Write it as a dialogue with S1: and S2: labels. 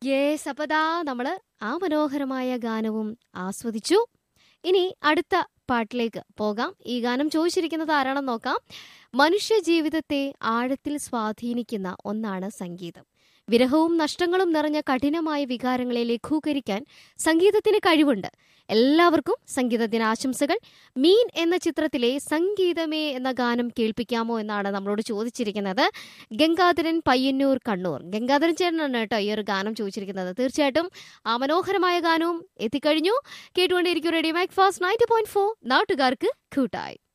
S1: yes അപ്പതാ നമ്മള് ആ മനോഹരമായ ഗാനവും ആസ്വദിച്ചു ഇനി അടുത്ത പാട്ടിലേക്ക് പോകാം ഈ ഗാനം ചോദിച്ചിരിക്കുന്നത് ആരാണെന്ന് നോക്കാം മനുഷ്യ ജീവിതത്തെ ആഴത്തിൽ സ്വാധീനിക്കുന്ന ഒന്നാണ് സംഗീതം വിരഹവും നഷ്ടങ്ങളും നിറഞ്ഞ കഠിനമായ വികാരങ്ങളെ ലഘൂകരിക്കാൻ സംഗീതത്തിന് കഴിവുണ്ട് എല്ലാവർക്കും സംഗീതത്തിന് ആശംസകൾ മീൻ എന്ന ചിത്രത്തിലെ സംഗീതമേ എന്ന ഗാനം കേൾപ്പിക്കാമോ എന്നാണ് നമ്മളോട് ചോദിച്ചിരിക്കുന്നത് ഗംഗാധരൻ പയ്യന്നൂർ കണ്ണൂർ ഗംഗാധരൻ ചേട്ടനാണ് കേട്ടോ ഈ ഒരു ഗാനം ചോദിച്ചിരിക്കുന്നത് തീർച്ചയായിട്ടും ആ മനോഹരമായ ഗാനവും എത്തിക്കഴിഞ്ഞു കേട്ടുകൊണ്ടേയിരിക്കും Radio Macfast ninety point four നാട്ടുകാർക്ക് കൂട്ടായി